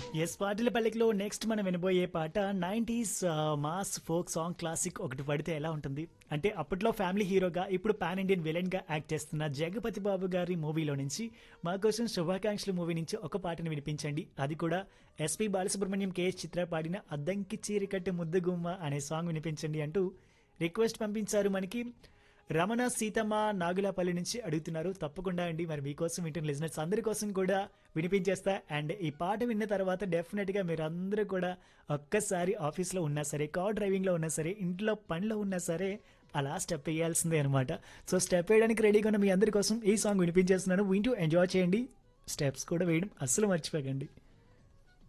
yes పాటల పల్లెకిలో next మనం వినబోయే పాట nineties mass folk song classic ఒకటి పడితే ఎలా ఉంటుంది అంటే అప్పట్లో ఫ్యామిలీ హీరోగా ఇప్పుడు పాన్ ఇండియన్ విలన్ గా యాక్ట్ చేస్తున్న జగపతి బాబు గారి మూవీలో నుంచి మా కోసం శుభాకాంక్షలు మూవీ నుంచి ఒక పాటను వినిపించండి అది కూడా ఎస్పి బాలసుబ్రహ్మణ్యం కేఎస్ చిత్ర పాడిన అద్దంకి చీరికట్టు ముద్దుగుమ్మ అనే సాంగ్ వినిపించండి అంటూ రిక్వెస్ట్ పంపించారు మనకి రమణ సీతమ్మ నాగులపల్లి నుంచి అడుగుతున్నారు తప్పకుండా అండి మరి మీకోసం వింటున్న లిజనర్స్ అందరి కోసం కూడా వినిపించేస్తా అండ్ ఈ పాట విన్న తర్వాత డెఫినెట్గా మీరు అందరూ కూడా ఒక్కసారి ఆఫీస్లో ఉన్నా సరే కార్ డ్రైవింగ్లో ఉన్నా సరే ఇంట్లో పనిలో ఉన్నా సరే అలా స్టెప్ వేయాల్సిందే అనమాట సో స్టెప్ వేయడానికి రెడీగా ఉన్న మీ అందరి కోసం ఈ సాంగ్ వినిపించేస్తున్నాను వింటూ ఎంజాయ్ చేయండి స్టెప్స్ కూడా వేయడం అస్సలు మర్చిపోకండి